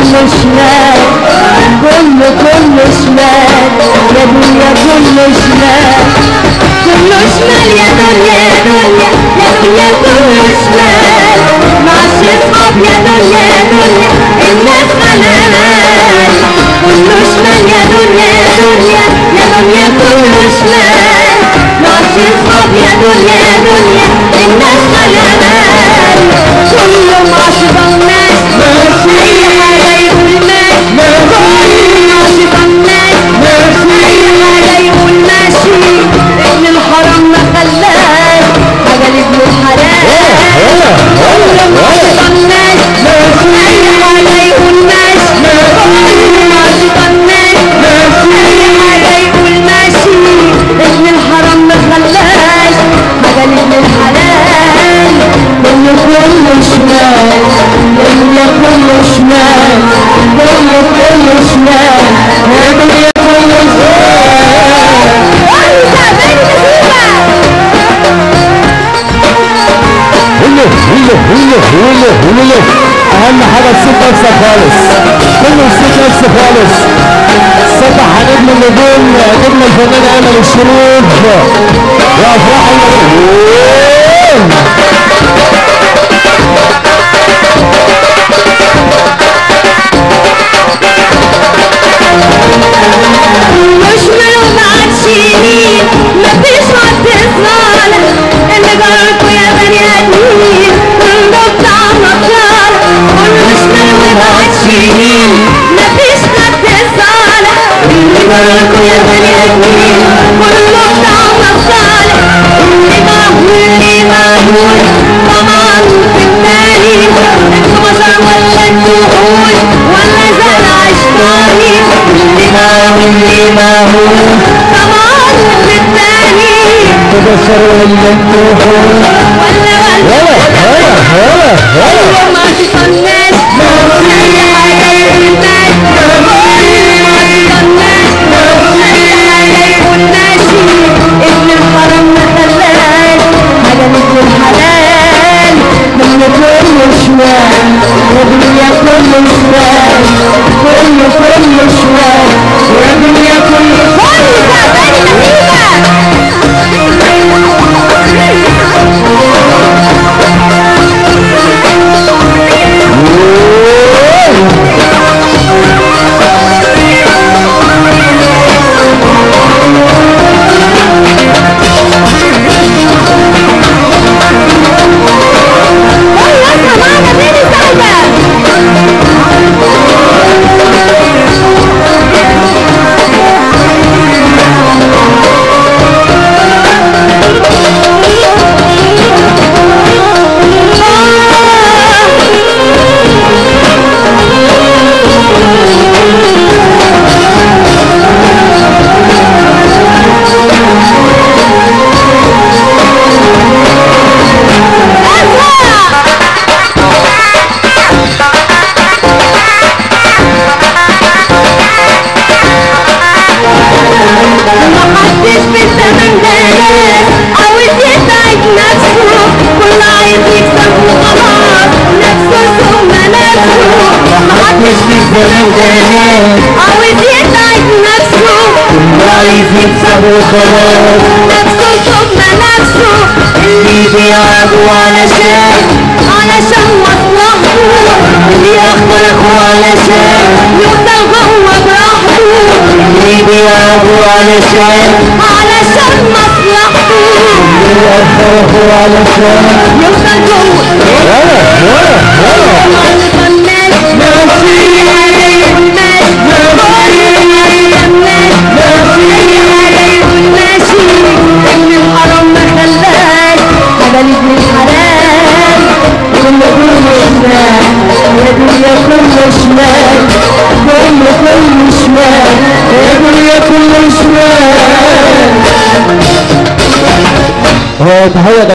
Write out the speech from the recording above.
كله شمال كله كله شمال يا دنيا كله شمال كله شمال يا دنيا يا دنيا يا دنيا كله شمال معش اصحاب يا دنيا يا دنيا الناس غلال كله شمال يا دنيا يا دنيا يا دنيا كله شمال معش اصحاب يا دنيا يا دنيا الناس غلال كله معش ضمناش اي حاجه يقول ماشي كله معش ضمناش اي حاجه يقول ماشي ابن الحرام ما خلاش حاجه لابن الحلال كله معش ضمناش اي حاجه يقول ماشي كله معش ضمناش اي حاجه يقول ماشي ابن الحرام ما خلاش حاجه لابن الحلال كله كله شمال كله كله شمال كله كله شمال يا دنيا كله هلو هلو هلو هلو هلو اهم حاجه تسيب نفسك خالص كله يسيب نفسه خالص صبح نجم النجوم نجم الفنان امل الشريف وافراح النجوم مش من بعد سنين مفيش حد صالح اللي جربوا يا بني ادمين كله بتاع مطار مش من بعد سنين مفيش حد صالح اللي جربوا يا بني ادمين كله بتاع مصالح اللي معمول اللي معمول طبعا في التاريخ انتوا بشر ولا انتوا وحوش ولا زرع اشتاري اللي معمول اللي معمول طبعا في التاريخ تبشر ولا انتوا ولا هلا ولا هلا هلا هلا ما تستناش اي حاجه يقولناش ما تستناش اي حاجه يقولناش ابن الحرام ما خلاش حاجه مثل الحلال من كل شمال ودنيا كل شمال كل كل شمال ودنيا كل كل تعباني والله معانا فين السايبه محدش في الزمن ده عاوز يسعد نفسه كل عايز يكسب وخلاص نفسه ثم نفسه محدش في الزمن ده عاوز يسعد نفسه عايز يكسب وخلاص نفسه ثم نفسه اللي بيعبوا علشان علشان مصلحته اللي ياخد اخوه علشان يفضل جوه براحته اللي بيعبوا علشان علشان مصلحته يأخره علشان يفضل جوه هلا هلا هلا ما نفناش ماشي اي حاجه يقول ماشي كل حاجه ماشي اي حاجه يقول ماشي ابن الحرام ما خلاش حاجه لابن الحلال كل كل شمال يا دنيا كل شمال كل كل شمال يا دنيا كل شمال اه تحية